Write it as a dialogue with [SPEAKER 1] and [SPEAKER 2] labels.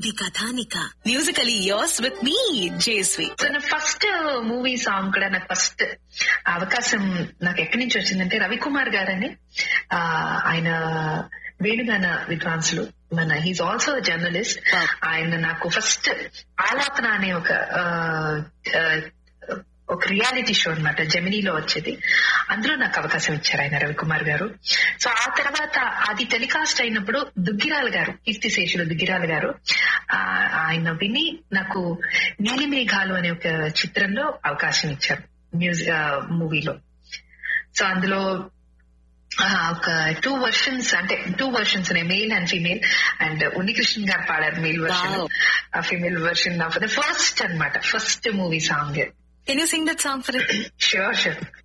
[SPEAKER 1] ఇది కథానిక musically yours with me Jesvi
[SPEAKER 2] so నా ఫస్ట్ మూవీ సాంగ్ కూడా నాకు ఫస్ట్ అవకాశం నాకు ఎక్కడి నుంచి వచ్చిందంటే రవికుమార్ గారని ఆ, ఆయన వేణుగాన విద్వాంసులు మన హీస్ ఆల్సో జర్నలిస్ట్
[SPEAKER 1] Wow.
[SPEAKER 2] ఆయన నాకు ఫస్ట్ ఆలాపన అనే ఒక ఆ, ఆ, ఒక రియాలిటీ షో అన్నమాట జమినీలో వచ్చేది అందులో నాకు అవకాశం ఇచ్చారు ఆయన రవికుమార్ గారు సో ఆ తర్వాత అది టెలికాస్ట్ అయినప్పుడు దుగ్గిరాల గారు కీర్తిశేషులు దుగ్గిరాల గారు ఆ, ఆయన విని నాకు నీలి మేఘాలు అనే ఒక చిత్రంలో అవకాశం ఇచ్చారు మ్యూజిక్ మూవీలో సో అందులో ఆ, ఒక టూ వర్షన్స్ అంటే two versions male and female and Unnikrishnan garu పాడారు మేల్ వర్షన్
[SPEAKER 1] Wow.
[SPEAKER 2] ఆ female version of the first అన్నమాట first movie song
[SPEAKER 1] can you sing that song for
[SPEAKER 2] sure sure